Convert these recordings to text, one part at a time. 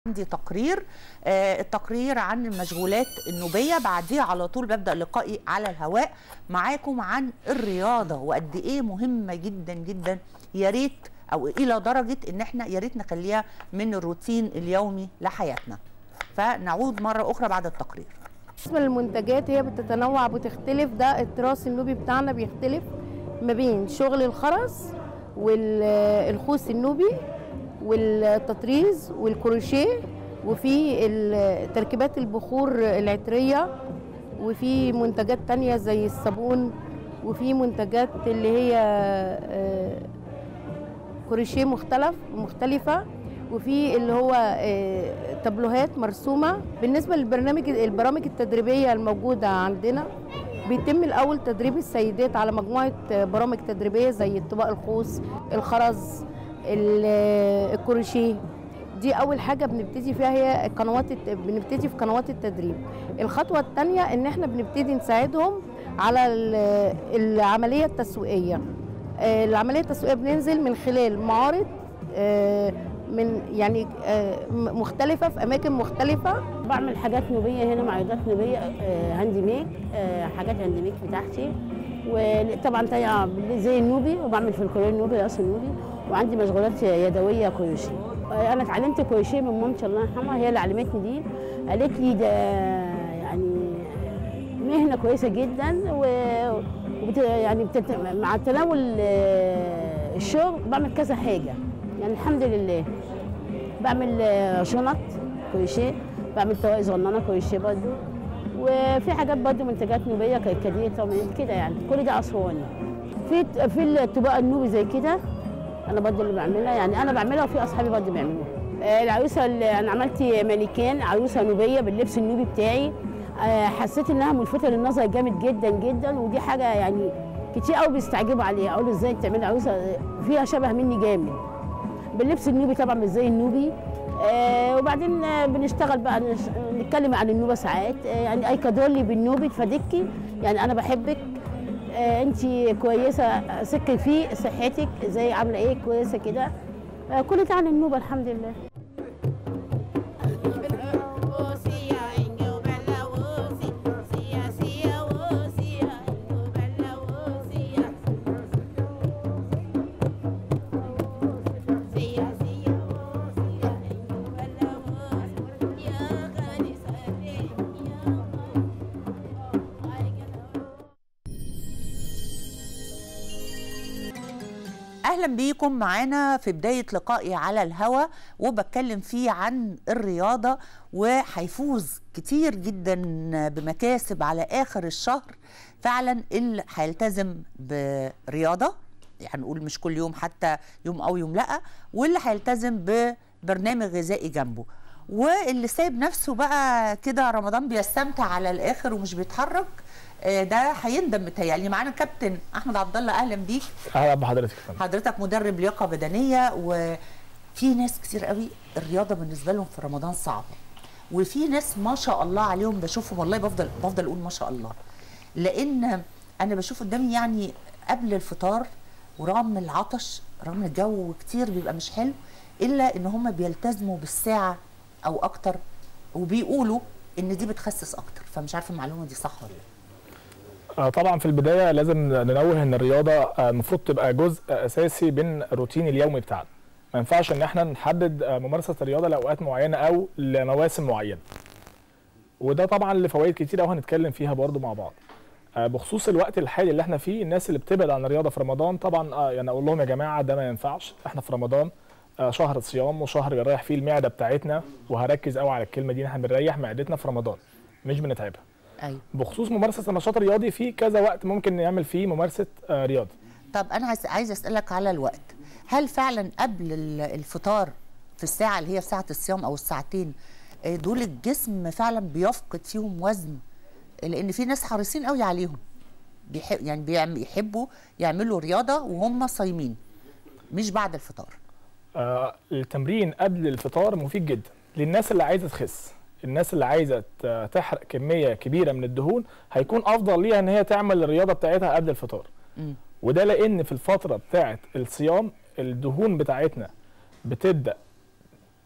عندي تقرير آه التقرير عن المشغولات النوبيه بعديها على طول ببدا لقائي على الهواء معاكم عن الرياضه وقد ايه مهمه جدا جدا يا ريت او الى درجه ان احنا يا ريت نخليها من الروتين اليومي لحياتنا فنعود مره اخرى بعد التقرير بالنسبه للمنتجات هي بتتنوع بتختلف ده التراث النوبي بتاعنا بيختلف ما بين شغل الخرز والخوص النوبي والتطريز والكروشيه وفي ال- تركيبات البخور العطريه وفي منتجات تانية زي الصابون وفي منتجات اللي هي آه، كروشيه مختلف مختلفة وفي اللي هو آه، تابلوهات مرسومة بالنسبة للبرنامج البرامج التدريبية الموجودة عندنا بيتم الأول تدريب السيدات على مجموعة آه، برامج تدريبية زي الطباق الخوص الخرز ال- آه، الكروشيه دي أول حاجة بنبتدي فيها هي قنوات الت- بنبتدي في قنوات التدريب الخطوة الثانية إن إحنا بنبتدي نساعدهم على ال- العملية التسويقية آه، العمليه التسويقيه بننزل من خلال معارض آه، من يعني آه، م- مختلفه في اماكن مختلفه بعمل حاجات نوبيه هنا معروضات نوبيه آه، هاند ميك آه، حاجات هاند ميك بتاعتي وطبعا طبعا زي النوبي وبعمل في الكوريه النوبي راس النوبي وعندي مشغولات يدويه كروشيه آه، انا اتعلمت كروشيه من مامتي الله يرحمها هي اللي علمتني دي قالت لي ده يعني مهنه كويسه جدا و وبت يعني بتت... مع تناول آه، الشغل بعمل كذا حاجه يعني الحمد لله بعمل آه، شنط كروشيه بعمل طواقي صغننه كروشيه برضه وفي حاجات برضه منتجات نوبيه كركديه طبعا كده يعني كل ده اسواني في في الطباق النوبي زي كده انا برضه اللي بعملها يعني انا بعملها وفي اصحابي برضه بيعملوها آه، العروسه اللي انا عملت مانيكان عروسه نوبيه باللبس النوبي بتاعي آه، حسيت انها ملفته للنظر جامد جدا جدا ودي حاجه يعني كتير قوي بيستعجبوا عليها اقول ازاي تعملي عروسه فيها شبه مني جامد باللبس النوبي طبعا مش زي النوبي آه وبعدين آه بنشتغل بقى نش- نتكلم عن النوبه ساعات آه يعني اي كادولي بالنوبي تفاديكي يعني انا بحبك آه انت كويسه سكي في صحتك ازاي عامله ايه كويسه كده آه كل ده عن النوبه الحمد لله اهلا بيكم معانا في بدايه لقائي على الهوا وبتكلم فيه عن الرياضه وهيفوز كتير جدا بمكاسب على اخر الشهر فعلا اللي هيلتزم برياضه يعني نقول مش كل يوم حتى يوم او يوم لا واللي هيلتزم ببرنامج غذائي جنبه واللي سايب نفسه بقى كده رمضان بيستمتع على الاخر ومش بيتحرك آه، ده هيندم متهيألي معانا كابتن احمد عبد الله اهلا بيك اهلا بحضرتك يا فندم حضرتك مدرب لياقه بدنيه وفي ناس كتير قوي الرياضه بالنسبه لهم في رمضان صعبه وفي ناس ما شاء الله عليهم بشوفهم والله بفضل بفضل اقول ما شاء الله لان انا بشوف قدامي يعني قبل الفطار ورغم العطش رغم الجو كتير بيبقى مش حلو الا ان هم بيلتزموا بالساعه او اكتر وبيقولوا ان دي بتخسس اكتر فمش عارفه المعلومه دي صح ولا لا آه، طبعا في البدايه لازم ننوه ان الرياضه آه، المفروض تبقى جزء اساسي من الروتين اليومي بتاعنا ما ينفعش ان احنا نحدد آه، ممارسه الرياضه لاوقات معينه او لمواسم معينه وده طبعا لفوائد كتير قوي هنتكلم فيها برضو مع بعض آه، بخصوص الوقت الحالي اللي احنا فيه الناس اللي بتبعد عن الرياضه في رمضان طبعا آه، يعني اقول لهم يا جماعه ده ما ينفعش احنا في رمضان آه، شهر صيام وشهر بنريح فيه المعده بتاعتنا وهركز قوي على الكلمه دي إن احنا بنريح معدتنا في رمضان مش بنتعبها ايوه بخصوص ممارسه النشاط الرياضي في كذا وقت ممكن نعمل فيه ممارسه آه، رياضه طب انا عايز عايز اسالك على الوقت هل فعلا قبل ال- الفطار في الساعه اللي هي ساعه الصيام او الساعتين آه، دول الجسم فعلا بيفقد فيهم وزن لان في ناس حريصين قوي عليهم بيحب يعني بيعم- بيحبوا يعملوا رياضه وهم صايمين مش بعد الفطار آه، التمرين قبل الفطار مفيد جدا للناس اللي عايزه تخس الناس اللي عايزه ت- تحرق كميه كبيره من الدهون هيكون افضل ليها ان هي تعمل الرياضه بتاعتها قبل الفطار مم. وده لان في الفتره بتاعه الصيام الدهون بتاعتنا بتبدا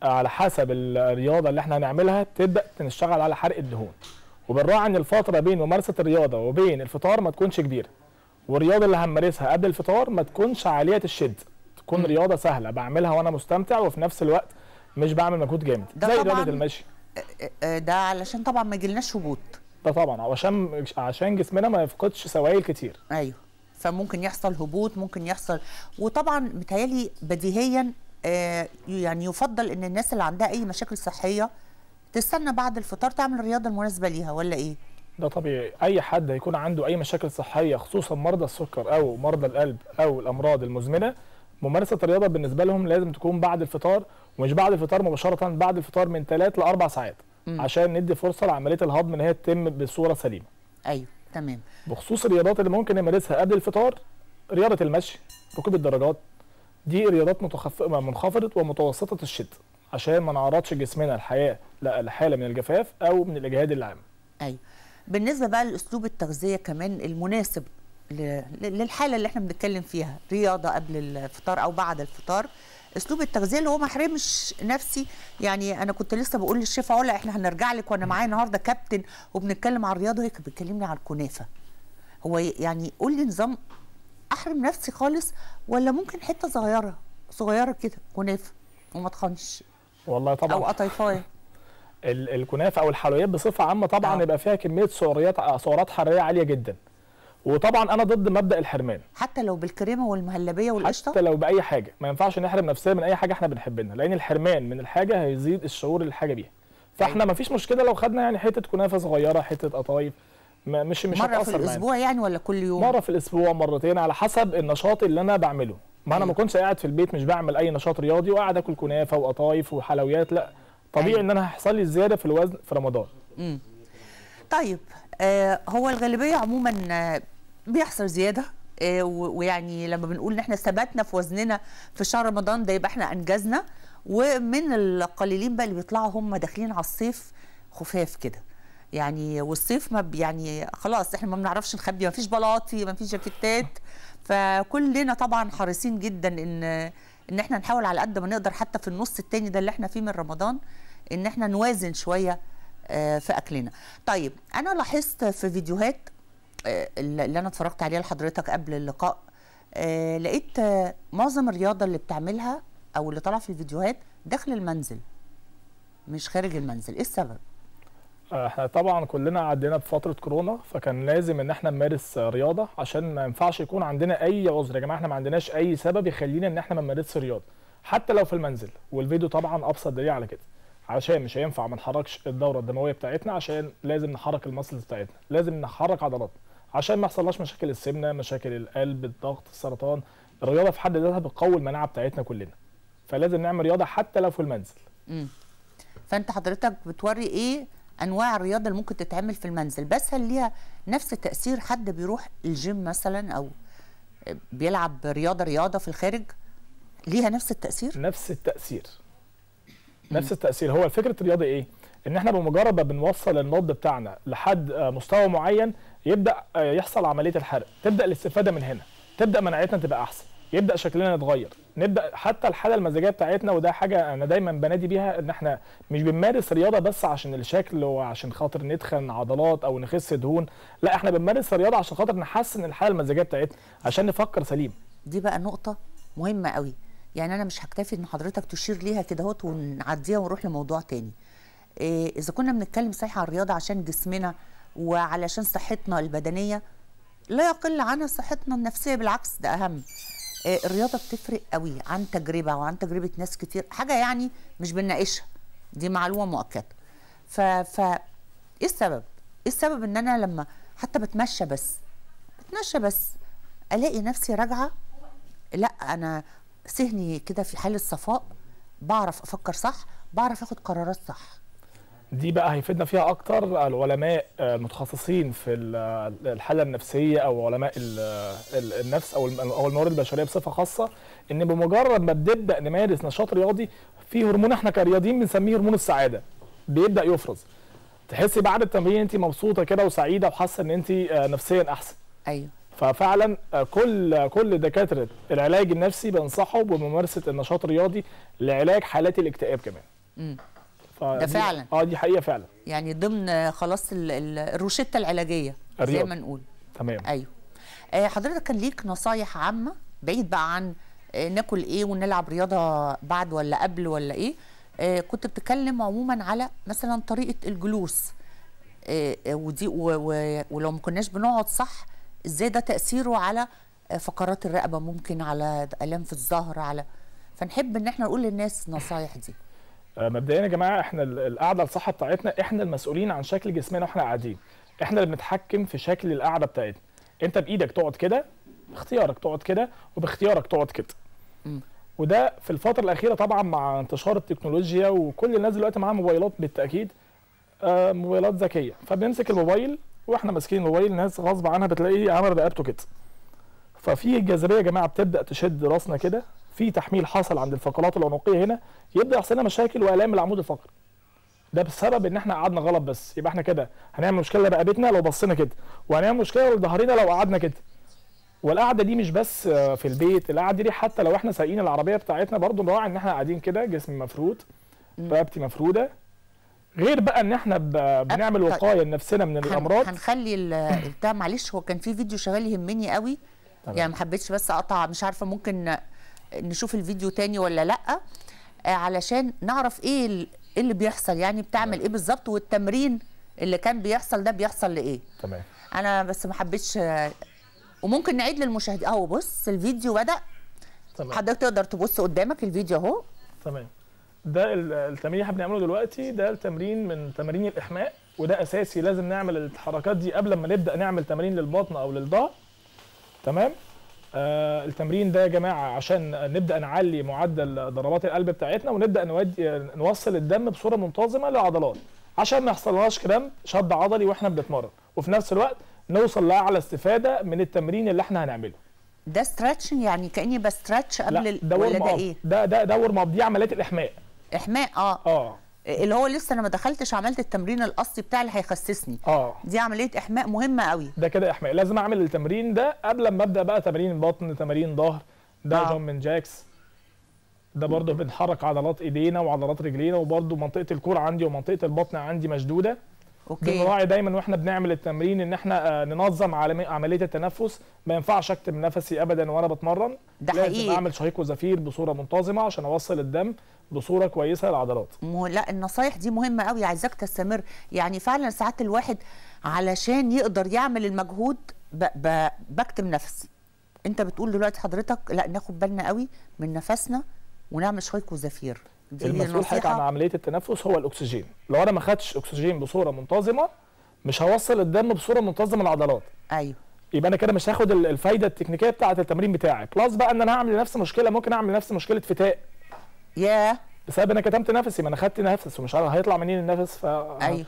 على حسب الرياضه اللي احنا هنعملها تبدا نشتغل على حرق الدهون وبنراعي ان الفتره بين ممارسه الرياضه وبين الفطار ما تكونش كبيره والرياضه اللي هنمارسها قبل الفطار ما تكونش عاليه الشد تكون مم. رياضه سهله بعملها وانا مستمتع وفي نفس الوقت مش بعمل مجهود جامد ده زي طبعاً رياضه المشي آه، آه، ده علشان طبعا ما يجيلناش هبوط ده طبعا عشان عشان جسمنا ما يفقدش سوائل كتير ايوه فممكن يحصل هبوط ممكن يحصل وطبعا متهيألي بديهيا آه، يعني يفضل ان الناس اللي عندها اي مشاكل صحيه تستنى بعد الفطار تعمل الرياضه المناسبه ليها ولا ايه؟ ده طبيعي اي حد هيكون عنده اي مشاكل صحيه خصوصا مرضى السكر او مرضى القلب او الامراض المزمنه ممارسه الرياضه بالنسبه لهم لازم تكون بعد الفطار ومش بعد الفطار مباشره بعد الفطار من 3 ل 4 ساعات مم. عشان ندي فرصه لعمليه الهضم ان هي تتم بصوره سليمه ايوه تمام بخصوص الرياضات اللي ممكن نمارسها قبل الفطار رياضه المشي ركوب الدراجات دي رياضات متخف... منخفضه ومتوسطه الشده عشان ما نعرضش جسمنا الحياه لا لحاله من الجفاف او من الاجهاد العام ايوه بالنسبه بقى لاسلوب التغذيه كمان المناسب ل- للحاله اللي احنا بنتكلم فيها رياضه قبل الفطار او بعد الفطار اسلوب التغذيه اللي هو ما يحرمش نفسي يعني انا كنت لسه بقول للشيف علا احنا هنرجع لك وانا معايا النهارده كابتن وبنتكلم عن الرياضه وهي كانت بتكلمني على الكنافه هو يعني قول لي نظام احرم نفسي خالص ولا ممكن حته صغيره صغيره كده كنافه وما تخنش والله طبعا او قطيفايه ال- الكنافه او الحلويات بصفه عامه طبعا آه. يبقى فيها كميه سعرات سعرات حراريه عاليه جدا وطبعا انا ضد مبدا الحرمان حتى لو بالكريمه والمهلبيه والقشطه حتى لو باي حاجه ما ينفعش نحرم نفسنا من اي حاجه احنا بنحبها لان الحرمان من الحاجه هيزيد الشعور للحاجه بيها فاحنا ما فيش مشكله لو خدنا يعني حته كنافه صغيره حته قطايف ما- مش مش مره في هتاثر معانا الاسبوع يعني ولا كل يوم مره في الاسبوع مرتين على حسب النشاط اللي انا بعمله ما انا ما أيوة. كنتش قاعد في البيت مش بعمل اي نشاط رياضي وقاعد اكل كنافه وقطايف وحلويات لا طبيعي أيوة. ان انا هيحصل لي زياده في الوزن في رمضان مم. طيب آه هو الغالبيه عموما آه بيحصل زياده آه و- ويعني لما بنقول ان احنا ثبتنا في وزننا في شهر رمضان ده يبقى احنا انجزنا ومن القليلين بقى اللي بيطلعوا هم داخلين على الصيف خفاف كده يعني والصيف ما بي- يعني خلاص احنا ما بنعرفش نخبي ما فيش بلاطي ما فيش جاكيتات فكلنا طبعا حريصين جدا ان ان احنا نحاول على قد ما نقدر حتى في النص التاني ده اللي احنا فيه من رمضان ان احنا نوازن شويه آه، في اكلنا طيب انا لاحظت في فيديوهات آه، اللي انا اتفرجت عليها لحضرتك قبل اللقاء آه، لقيت آه، معظم الرياضه اللي بتعملها او اللي طالعه في الفيديوهات داخل المنزل مش خارج المنزل ايه السبب احنا طبعا كلنا عدينا بفتره كورونا فكان لازم ان احنا نمارس رياضه عشان ما ينفعش يكون عندنا اي عذر يا جماعه احنا ما عندناش اي سبب يخلينا ان احنا ما نمارسش رياضه حتى لو في المنزل والفيديو طبعا ابسط دليل على كده علشان مش هينفع ما نحركش الدوره الدمويه بتاعتنا عشان لازم نحرك المسلز بتاعتنا لازم نحرك عضلاتنا عشان ما يحصلناش مشاكل السمنه مشاكل القلب الضغط السرطان الرياضه في حد ذاتها بتقوي المناعه بتاعتنا كلنا فلازم نعمل رياضه حتى لو في المنزل مم. فانت حضرتك بتوري ايه انواع الرياضه اللي ممكن تتعمل في المنزل بس هل ليها نفس تاثير حد بيروح الجيم مثلا او بيلعب رياضه رياضه في الخارج ليها نفس التاثير نفس التأثير نفس التأثير هو فكرة الرياضة ايه؟ ان احنا بمجرد ما بنوصل النبض بتاعنا لحد آه، مستوى معين يبدأ آه، يحصل عملية الحرق تبدأ الاستفادة من هنا تبدأ مناعتنا تبقى احسن يبدأ شكلنا يتغير نبدأ حتى الحالة المزاجية بتاعتنا وده حاجة انا دايما بنادي بيها ان احنا مش بنمارس رياضة بس عشان الشكل وعشان خاطر ندخن عضلات او نخس دهون لا احنا بنمارس الرياضة عشان خاطر نحسن الحالة المزاجية بتاعتنا عشان نفكر سليم دي بقى نقطه مهمه قوي يعني انا مش هكتفي ان حضرتك تشير ليها كده اهوت ونعديها ونروح لموضوع تاني إيه اذا كنا بنتكلم صحيح عن الرياضه عشان جسمنا وعلشان صحتنا البدنيه لا يقل عنها صحتنا النفسيه بالعكس ده اهم إيه الرياضه بتفرق قوي عن تجربه وعن تجربه ناس كتير حاجه يعني مش بنناقشها دي معلومه مؤكده ف ف ايه السبب ايه السبب ان انا لما حتى بتمشى بس بتمشى بس الاقي نفسي راجعه لا انا ذهني كده في حاله صفاء بعرف افكر صح بعرف اخد قرارات صح دي بقى هيفيدنا فيها اكتر العلماء المتخصصين في ال- الحاله النفسيه او علماء ال- ال- النفس او الم- او الموارد البشريه بصفه خاصه ان بمجرد ما بنبدا نمارس نشاط رياضي في هرمون احنا كرياضيين بنسميه هرمون السعاده بيبدا يفرز تحسي بعد التمرين انت مبسوطه كده وسعيده وحاسه ان انت نفسيا احسن ايوه ففعلا آه، كل كل دكاتره العلاج النفسي بينصحوا بممارسه النشاط الرياضي لعلاج حالات الاكتئاب كمان مم. فدي- ده فعلا. اه دي حقيقه فعلا يعني ضمن آه، خلاص ال- ال- الروشته العلاجيه زي الرياضة. ما نقول تمام ايوه آه، حضرتك كان ليك نصايح عامه بعيد بقى عن آه، ناكل ايه ونلعب رياضه بعد ولا قبل ولا ايه آه، كنت بتتكلم عموما على مثلا طريقه الجلوس آه، آه، ودي و- و- ولو ما كناش بنقعد صح ازاي ده تاثيره على آه، فقرات الرقبه ممكن على الام في الظهر على فنحب ان احنا نقول للناس النصايح دي آه، مبدئيا يا جماعه احنا ال- القعده الصحه بتاعتنا احنا المسؤولين عن شكل جسمنا واحنا قاعدين احنا اللي بنتحكم في شكل القعده بتاعتنا انت بايدك تقعد كده باختيارك تقعد كده وباختيارك تقعد كده مم. وده في الفتره الاخيره طبعا مع انتشار التكنولوجيا وكل الناس دلوقتي معاها موبايلات بالتاكيد آه، موبايلات ذكيه فبنمسك الموبايل واحنا ماسكين الموبايل الناس غصب عنها بتلاقيه عمل رقبته كده ففي الجاذبيه يا جماعه بتبدا تشد راسنا كده في تحميل حصل عند الفقرات العنقيه هنا يبدا يحصل لنا مشاكل والام العمود الفقري ده بسبب ان احنا قعدنا غلط بس يبقى احنا كده هنعمل مشكله لرقبتنا لو بصينا كده وهنعمل مشكله لظهرنا لو قعدنا كده والقعده دي مش بس آه، في البيت القعده دي حتى لو احنا سايقين العربيه بتاعتنا برضو نراعي ان احنا قاعدين كده جسم مفرود رقبتي مفروده غير بقى ان احنا ب- بنعمل طيب. وقايه لنفسنا من هن- الامراض هنخلي ال- بتاع معلش هو كان في فيديو شغال يهمني قوي تمام. يعني ما حبيتش بس اقطع مش عارفه ممكن نشوف الفيديو تاني ولا لا آه، علشان نعرف ايه ال- إيه اللي بيحصل يعني بتعمل ايه بالظبط والتمرين اللي كان بيحصل ده بيحصل لايه تمام انا بس ما حبيتش آه، وممكن نعيد للمشاهدين اهو بص الفيديو بدا تمام حضرتك تقدر تبص قدامك الفيديو اهو تمام ده ال- التمرين اللي احنا بنعمله دلوقتي ده التمرين من تمارين الاحماء وده اساسي لازم نعمل الحركات دي قبل ما نبدا نعمل تمارين للبطن او للظهر تمام آه التمرين ده يا جماعه عشان نبدا نعلي معدل ضربات القلب بتاعتنا ونبدا نودي نوصل الدم بصوره منتظمه للعضلات عشان ما يحصلناش كرامب شد عضلي واحنا بنتمرن وفي نفس الوقت نوصل لاعلى استفاده من التمرين اللي احنا هنعمله ده ستريتشنج يعني كاني بستريتش قبل لا ال- ده ولا ورم ده اب ايه ده ده ده ورم اب دي عمليات الاحماء احماء اه اه اللي هو لسه انا ما دخلتش عملت التمرين الاصلي بتاعي اللي هيخسسني اه دي عمليه احماء مهمه قوي ده كده احماء لازم اعمل التمرين ده قبل ما ابدا بقى تمارين بطن تمارين ظهر ده آه. جامب جاكس ده برضه بنحرك عضلات ايدينا وعضلات رجلينا وبرضه منطقه الكوع عندي ومنطقه البطن عندي مشدوده اوكي بنراعي دايما واحنا بنعمل التمرين ان احنا آه، ننظم عالمي- عمليه التنفس ما ينفعش اكتم نفسي ابدا وانا بتمرن ده لازم حقيقي. اعمل شهيق وزفير بصوره منتظمه عشان اوصل الدم بصوره كويسه للعضلات مه... لا النصايح دي مهمه قوي عايزاك تستمر يعني فعلا ساعات الواحد علشان يقدر يعمل المجهود ب... ب... بكتم نفسي انت بتقول دلوقتي حضرتك لا ناخد بالنا قوي من نفسنا ونعمل شهيق وزفير دي المسؤول حضرتك عن نصيحه عمليه التنفس هو الاكسجين لو انا ما خدتش اكسجين بصوره منتظمه مش هوصل الدم بصوره منتظمه للعضلات ايوه يبقى انا كده مش هاخد ال- الفايده التكنيكيه بتاعه التمرين بتاعي بلس بقى ان انا هعمل لنفسي مشكله ممكن اعمل لنفسي مشكله فتاء ياه بسبب ان انا كتمت نفسي ما انا خدت نفس ومش عارف هيطلع منين النفس ف ايوه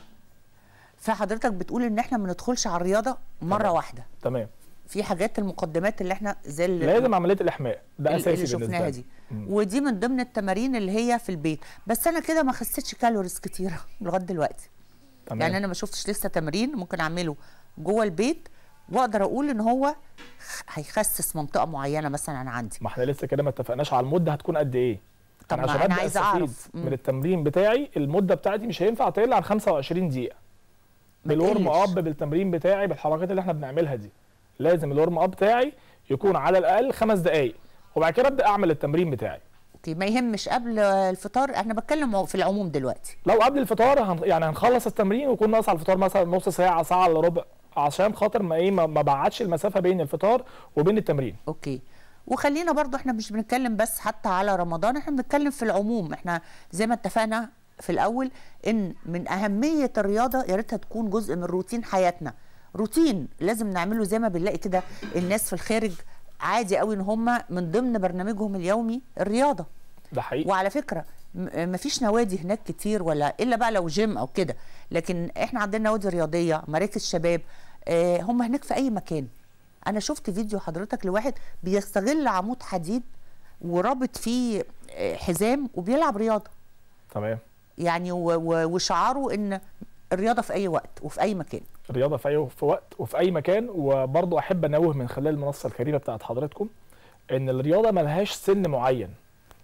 فحضرتك بتقول ان احنا ما ندخلش على الرياضه مره تمام. واحده تمام في حاجات المقدمات اللي احنا زي اللي لازم عمليه الاحماء ده ال- اساسي اللي بالنسبه شفناها لي دي مم. ودي من ضمن التمارين اللي هي في البيت بس انا كده ما خسيتش كالوريز كتيره لغايه دلوقتي تمام يعني انا ما شفتش لسه تمرين ممكن اعمله جوه البيت واقدر اقول ان هو هيخسس منطقه معينه مثلا عندي ما احنا لسه كده ما اتفقناش على المده هتكون قد ايه طب انا ما عشان أنا ابدا عايزة استفيد أعرف. مم. من التمرين بتاعي المده بتاعتي مش هينفع تقل عن 25 دقيقه ما بالورم تقلش. اب بالتمرين بتاعي بالحركات اللي احنا بنعملها دي لازم الورم اب بتاعي يكون على الاقل خمس دقائق وبعد كده ابدا اعمل التمرين بتاعي اوكي ما يهمش قبل الفطار انا بتكلم في العموم دلوقتي لو قبل الفطار هن... يعني هنخلص التمرين ويكون ناقص على الفطار مثلا نص ساعه ساعه الا ربع عشان خاطر ما ايه ما ما بعدش المسافه بين الفطار وبين التمرين اوكي وخلينا برضو احنا مش بنتكلم بس حتى على رمضان احنا بنتكلم في العموم احنا زي ما اتفقنا في الاول ان من اهميه الرياضه يا ريتها تكون جزء من روتين حياتنا روتين لازم نعمله زي ما بنلاقي كده الناس في الخارج عادي قوي ان هم من ضمن برنامجهم اليومي الرياضه ده حقيقي وعلى فكره م- مفيش نوادي هناك كتير ولا الا بقى لو جيم او كده لكن احنا عندنا نوادي رياضيه مراكز شباب آه، هم هناك في اي مكان انا شفت فيديو حضرتك لواحد بيستغل عمود حديد ورابط فيه آه، حزام وبيلعب رياضه تمام يعني و- و- وشعاره ان الرياضه في اي وقت وفي اي مكان الرياضه في اي في وقت وفي اي مكان وبرضه احب انوه من خلال المنصه الكريمه بتاعت حضراتكم ان الرياضه ملهاش سن معين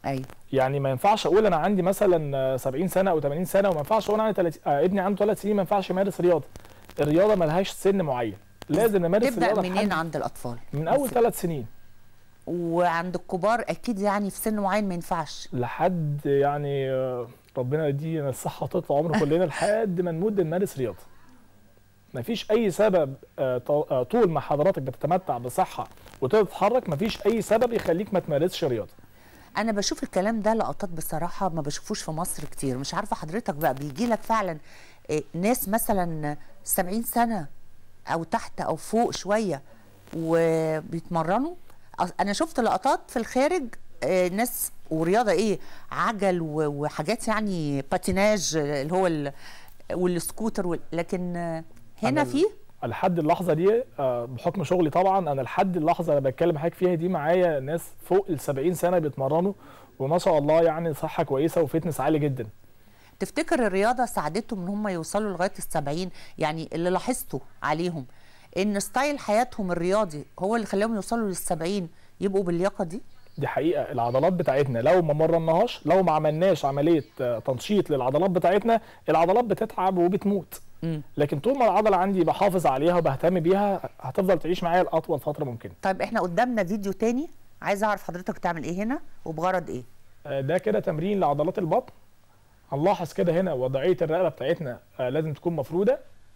ايوه يعني ما ينفعش اقول انا عندي مثلا آه، 70 سنه او 80 سنه وما ينفعش اقول انا 30 آه ابني عنده 3 سنين ما ينفعش يمارس رياضه الرياضه ما لهاش سن معين لازم نمارس تبدا رياضه منين لحد- عند الاطفال من اول ثلاث سنين وعند الكبار اكيد يعني في سن معين ما ينفعش لحد يعني آه، ربنا يدينا الصحه وطول العمر كلنا لحد ما نموت نمارس رياضه مفيش اي سبب آه، طو- آه، طول ما حضرتك بتتمتع بصحه وتقدر تتحرك مفيش اي سبب يخليك ما تمارسش رياضه انا بشوف الكلام ده لقطات بصراحه ما بشوفوش في مصر كتير مش عارفه حضرتك بقى بيجي لك فعلا إيه، ناس مثلا 70 سنه او تحت او فوق شويه وبيتمرنوا أص- انا شفت لقطات في الخارج آه، ناس ورياضه ايه عجل و- وحاجات يعني باتيناج آه، اللي هو ال- والسكوتر وال- لكن آه، هنا أنا ال- في لحد اللحظه دي آه، بحكم شغلي طبعا انا لحد اللحظه اللي بتكلم حضرتك فيها دي معايا ناس فوق ال 70 سنه بيتمرنوا وما شاء الله يعني صحه كويسه وفتنس عالي جدا تفتكر الرياضة ساعدتهم ان هم يوصلوا لغاية السبعين يعني اللي لاحظته عليهم ان ستايل حياتهم الرياضي هو اللي خلاهم يوصلوا للسبعين يبقوا باللياقة دي دي حقيقه العضلات بتاعتنا لو ما مرناهاش لو ما عملناش عمليه آه، تنشيط للعضلات بتاعتنا العضلات بتتعب وبتموت مم. لكن طول ما العضله عندي بحافظ عليها وبهتم بيها هتفضل تعيش معايا لاطول فتره ممكنه طيب احنا قدامنا فيديو تاني عايزة اعرف حضرتك بتعمل ايه هنا وبغرض ايه آه، ده كده تمرين لعضلات البطن هنلاحظ كده هنا وضعيه الرقبه بتاعتنا آه، لازم تكون مفروده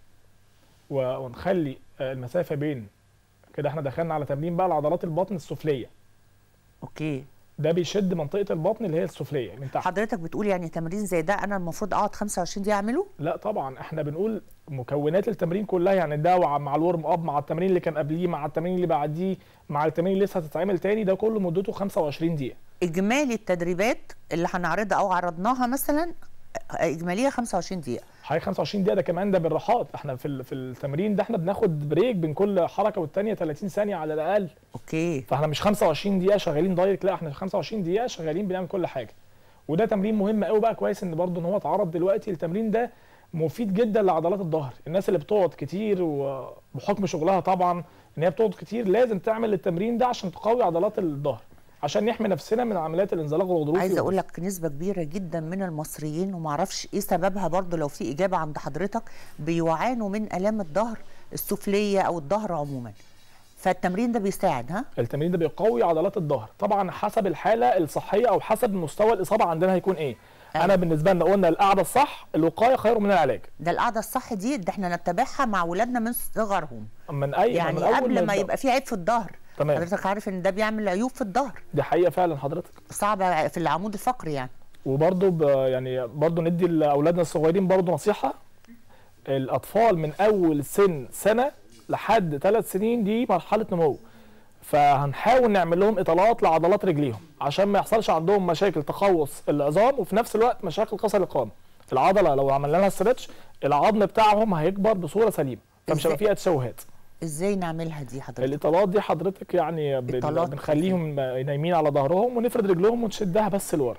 و- ونخلي آه، المسافه بين كده احنا دخلنا على تمرين بقى لعضلات البطن السفليه اوكي ده بيشد منطقه البطن اللي هي السفليه من تحت حضرتك بتقول يعني تمرين زي ده انا المفروض اقعد 25 دقيقة اعمله لا طبعا احنا بنقول مكونات التمرين كلها يعني ده وع- مع الورم اب مع التمرين اللي كان قبليه مع التمرين اللي بعديه مع التمرين اللي لسه هتتعمل تاني ده كله مدته 25 دقيقه اجمالي التدريبات اللي هنعرضها او عرضناها مثلا اجماليها 25 دقيقة حوالي 25 دقيقه ده كمان ده بالراحات احنا في ال- في التمرين ده احنا بناخد بريك بين كل حركه والتانيه 30 ثانيه على الاقل اوكي فاحنا مش 25 دقيقه شغالين دايركت لا احنا 25 دقيقه شغالين بنعمل كل حاجه وده تمرين مهم قوي بقى كويس ان برضه ان هو اتعرض دلوقتي التمرين ده مفيد جدا لعضلات الظهر الناس اللي بتقعد كتير وبحكم شغلها طبعا ان هي بتقعد كتير لازم تعمل التمرين ده عشان تقوي عضلات الظهر عشان نحمي نفسنا من عمليات الانزلاق الغضروفي عايزه اقول لك نسبه كبيره جدا من المصريين ومعرفش ايه سببها برضو لو في اجابه عند حضرتك بيعانوا من الام الظهر السفليه او الظهر عموما فالتمرين ده بيساعد ها التمرين ده بيقوي عضلات الظهر طبعا حسب الحاله الصحيه او حسب مستوى الاصابه عندنا هيكون ايه أيوة. انا بالنسبه لنا قلنا القعده الصح الوقايه خير من العلاج ده القعده الصح دي ده احنا نتبعها مع ولادنا من صغرهم من اي من يعني أول قبل ما يبدأ. يبقى في عيب في الظهر تمام. حضرتك عارف ان ده بيعمل عيوب في الظهر دي حقيقه فعلا حضرتك صعبه في العمود الفقري يعني وبرضه ب... يعني برضه ندي لاولادنا الصغيرين برضه نصيحه الاطفال من اول سن سنه لحد ثلاث سنين دي مرحله نمو فهنحاول نعمل لهم اطالات لعضلات رجليهم عشان ما يحصلش عندهم مشاكل تقوس العظام وفي نفس الوقت مشاكل قصر القامه العضله لو عملنا لها ستريتش العظم بتاعهم هيكبر بصوره سليمه فمش هيبقى إزاي؟ فيها تشوهات ازاي نعملها دي حضرتك الاطالات دي حضرتك يعني بن... إطالات بنخليهم نايمين على ظهرهم ونفرد رجلهم ونشدها بس لورا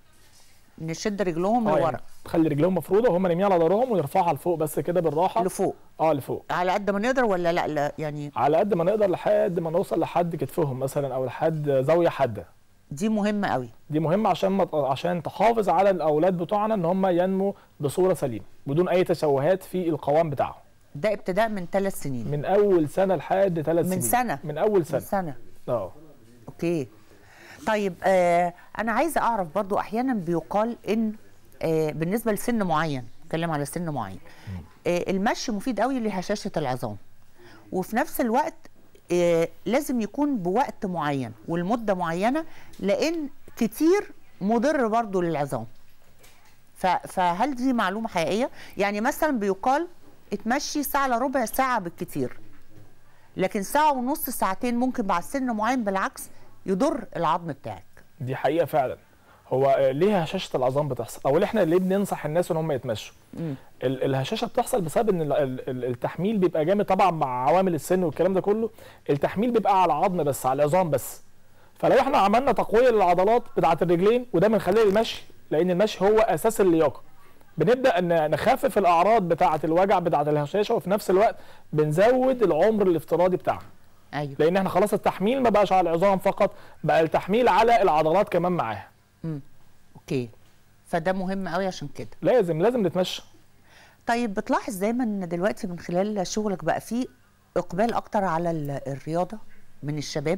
نشد رجلهم اه لورا يعني تخلي رجلهم مفروده وهم نايمين على ظهرهم ونرفعها لفوق بس كده بالراحه لفوق اه لفوق على قد ما نقدر ولا لا لا يعني على قد ما نقدر لحد ما نوصل لحد كتفهم مثلا او لحد زاويه حاده دي مهمه قوي دي مهمه عشان ما عشان تحافظ على الاولاد بتوعنا ان هم ينموا بصوره سليمه بدون اي تشوهات في القوام بتاعهم ده ابتداء من ثلاث سنين من اول سنه لحد ثلاث من سنين سنة. من اول من سنه سنه اه اوكي طيب آه انا عايزه اعرف برضو احيانا بيقال ان آه بالنسبه لسن معين اتكلم على سن معين آه المشي مفيد قوي لهشاشه العظام وفي نفس الوقت آه لازم يكون بوقت معين والمده معينه لان كتير مضر برضو للعظام ف- فهل دي معلومه حقيقيه يعني مثلا بيقال اتمشي ساعه الا ربع ساعه بالكتير لكن ساعه ونص ساعتين ممكن بعد سن معين بالعكس يضر العظم بتاعك دي حقيقه فعلا هو آه، ليه هشاشه العظام بتحصل او احنا ليه بننصح الناس ان هم يتمشوا ال- الهشاشه بتحصل بسبب ان ال- ال- ال- التحميل بيبقى جامد طبعا مع عوامل السن والكلام ده كله التحميل بيبقى على العظم بس على العظام بس فلو احنا عملنا تقويه للعضلات بتاعه الرجلين وده من خلال المشي لان المشي هو اساس اللياقه بنبدا ان نخفف الاعراض بتاعه الوجع بتاعه الهشاشه وفي نفس الوقت بنزود العمر الافتراضي بتاعها ايوه لان احنا خلاص التحميل ما بقاش على العظام فقط بقى التحميل على العضلات كمان معاها اوكي فده مهم قوي عشان كده لازم لازم نتمشى طيب بتلاحظ دايما ان دلوقتي من خلال شغلك بقى في اقبال اكتر على ال- الرياضه من الشباب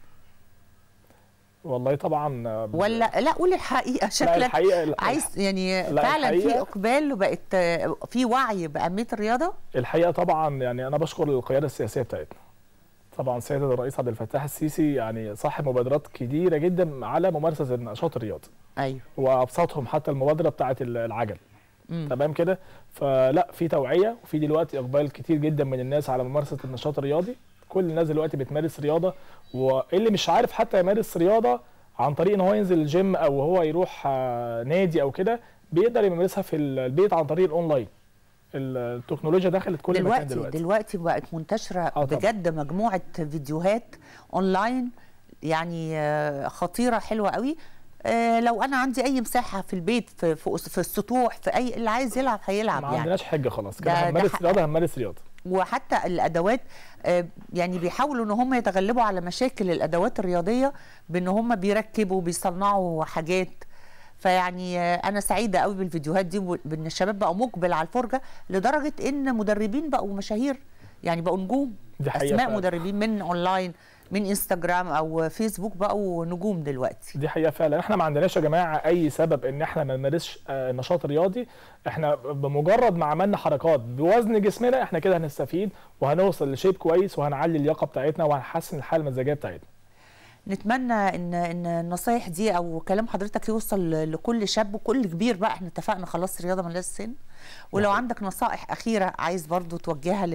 والله طبعا آه، ولا لا قول الحقيقه شكلك الحقيقة- عايز يعني لا، فعلا في الحقيقة- اقبال وبقت آه، في وعي باهميه الرياضه الحقيقه طبعا يعني انا بشكر القياده السياسيه بتاعتنا طبعا سياده الرئيس عبد الفتاح السيسي يعني صاحب مبادرات كتيره جدا على ممارسه النشاط الرياضي ايوه وابسطهم حتى المبادره بتاعه العجل مم. تمام كده فلا في توعيه وفي دلوقتي اقبال كتير جدا من الناس على ممارسه النشاط الرياضي كل الناس دلوقتي بتمارس رياضه واللي مش عارف حتى يمارس رياضه عن طريق ان هو ينزل الجيم او هو يروح آه، نادي او كده بيقدر يمارسها في البيت عن طريق الاونلاين التكنولوجيا دخلت كل مكان دلوقتي دلوقتي دلوقتي بقت منتشره طبعاً. بجد مجموعه فيديوهات اونلاين يعني آه، خطيره حلوه قوي آه، لو انا عندي اي مساحه في البيت في في, في السطوح في اي اللي عايز يلعب هيلعب ما يعني عندناش حجه خلاص كده ده- ده هنمارس حق- رياضه هنمارس رياضه وحتى الادوات آه، يعني بيحاولوا ان هم يتغلبوا على مشاكل الادوات الرياضيه بان هم بيركبوا بيصنعوا حاجات فيعني آه، انا سعيده قوي بالفيديوهات دي وان الشباب بقى مقبل على الفرجه لدرجه ان مدربين بقوا مشاهير يعني بقوا نجوم دي حقيقة اسماء فعلا. مدربين من اونلاين من انستجرام او فيسبوك بقوا نجوم دلوقتي دي حقيقه فعلا احنا ما عندناش يا جماعه اي سبب ان احنا ما نمارسش آه، النشاط الرياضي احنا بمجرد ما عملنا حركات بوزن جسمنا احنا كده هنستفيد وهنوصل لشيب كويس وهنعلي اللياقه بتاعتنا وهنحسن الحاله المزاجيه بتاعتنا نتمنى ان ان النصايح دي او كلام حضرتك يوصل لكل شاب وكل كبير بقى احنا اتفقنا خلاص الرياضه ملهاش سن ولو عندك نصائح اخيره عايز برضو توجهها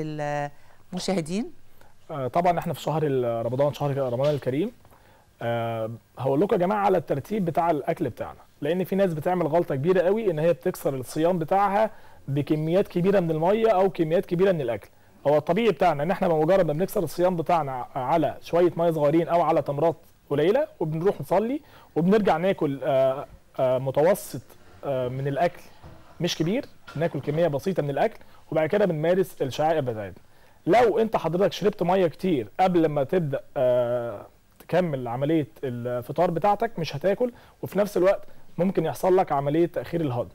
للمشاهدين آه، طبعا احنا في شهر ال- رمضان شهر رمضان الكريم آه، هقول لكم يا جماعه على الترتيب بتاع الاكل بتاعنا لان في ناس بتعمل غلطه كبيره قوي ان هي بتكسر الصيام بتاعها بكميات كبيره من الميه او كميات كبيره من الاكل هو الطبيعي بتاعنا ان احنا بمجرد ما بنكسر الصيام بتاعنا على شويه ميه صغيرين او على تمرات قليله وبنروح نصلي وبنرجع ناكل آه، آه، متوسط آه، من الاكل مش كبير ناكل كميه بسيطه من الاكل وبعد كده بنمارس الشعائر بتاعتنا لو انت حضرتك شربت ميه كتير قبل ما تبدا آه تكمل عمليه الفطار بتاعتك مش هتاكل وفي نفس الوقت ممكن يحصل لك عمليه تاخير الهضم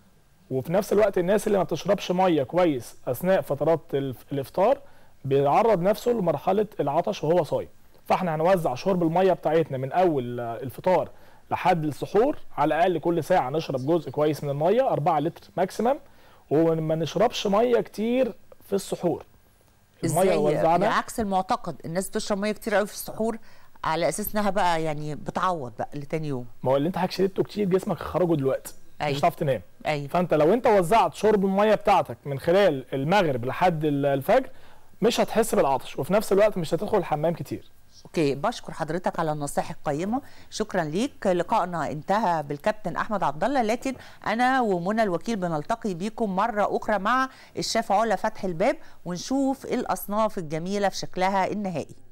وفي نفس الوقت الناس اللي ما بتشربش ميه كويس اثناء فترات الف- الافطار بيعرض نفسه لمرحله العطش وهو صايم فاحنا هنوزع شرب الميه بتاعتنا من اول آه، الفطار لحد السحور على الاقل كل ساعه نشرب جزء كويس من الميه 4 لتر ماكسيمم وما نشربش ميه كتير في السحور الميه ازاي وزعنا عكس المعتقد الناس بتشرب ميه كتير قوي في السحور على اساس انها بقى يعني بتعوض بقى لتاني يوم ما هو اللي انت حضرتك شربته كتير جسمك خرجه دلوقتي أيوة. مش هتعرف تنام ايوه فانت لو انت وزعت شرب الميه بتاعتك من خلال المغرب لحد ال- الفجر مش هتحس بالعطش وفي نفس الوقت مش هتدخل الحمام كتير اوكي بشكر حضرتك على النصائح القيمه شكرا ليك لقائنا انتهى بالكابتن احمد عبد الله لكن انا ومنى الوكيل بنلتقي بيكم مره اخرى مع الشيف علا فتح الباب ونشوف الاصناف الجميله في شكلها النهائي